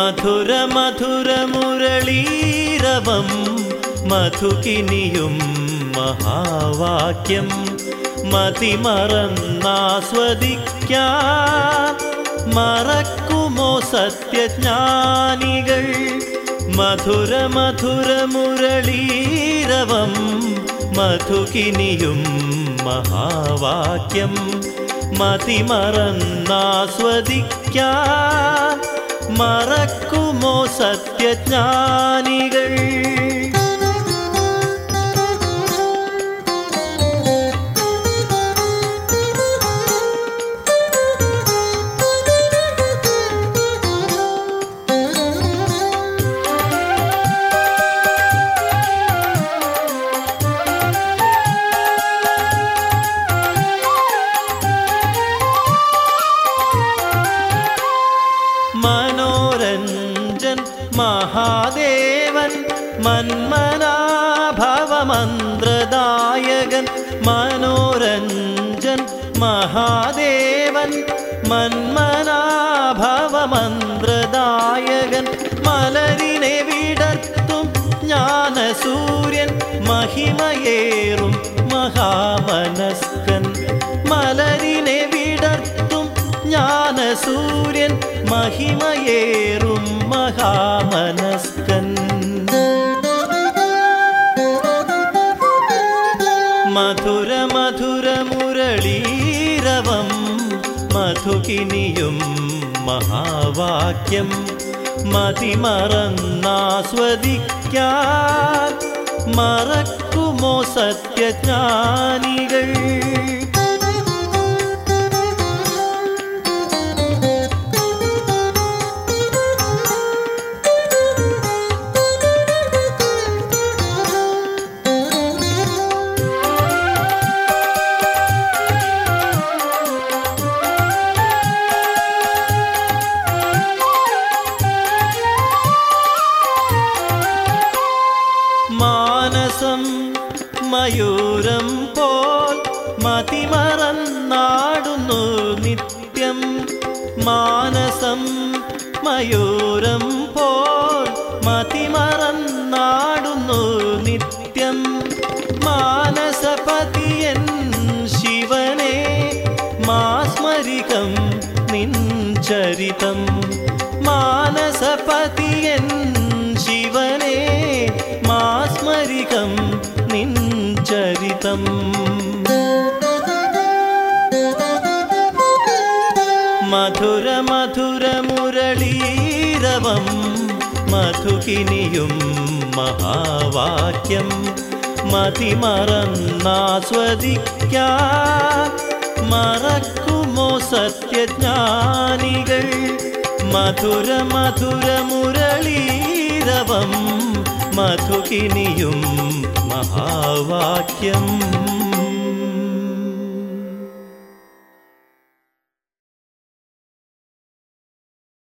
മധുര മധുര മുരളീരവം മധുകിനിയും മഹാവാക്യം മതിമറന്നാസ്വദിക്കാൻ മറക്കുമോ സത്യജ്ഞാനികൾ മധുര മധുര മുരളീരവം മധുകിനിയും മഹാവാക്യം മതിമറന്നാസ്വദിക്കാൻ മറക്കുമോ സത്യജ്ഞാനികൾ മനോരഞ്ജൻ മഹാദേവൻ മന്മനാഭവമന്ത്രദായകൻ മനോരഞ്ജൻ മഹാദേവൻ മന്മനാഭവമന്ത്രദായകൻ മലരിനെ വിടർത്തും ജ്ഞാനസൂര്യൻ മഹിമയേറും മഹാമനസ്കൻ മലരിനെ വിടർത്തും ജ്ഞാനസൂര്യൻ മഹിമയേറും മഹാമനസ്കൻ മധുര മധുര മുരളീരവം മധുകിനിയും മഹാവാക്യം മതിമറന്നാസ്വദിക്കാൻ മറക്കുമോ സത്യജ്ഞാനികൾ മാനസം മയൂരം പോൽ മതിമറന്നാടുന്നു നിത്യം മാനസം മയൂരം പോൽ മതിമറന്നാടുന്നു നിത്യം മാനസപതിയൻ ശിവനെ മാസ്മരികം നിഞ്ചരിതം മാനസപതിയൻ ശിവനെ മാസ്മരികം നിഞ്ചരിതം മധുര മധുര മുരളീരവം മധുകിനിയും മഹാവാക്യം മതിമറന്നാസ്വദിക്കാൻ മറക്കുമോ സത്യജ്ഞാനികൾ മധുര മധുര മുരളീരവം മധുകിനിയും മഹാവാക്യം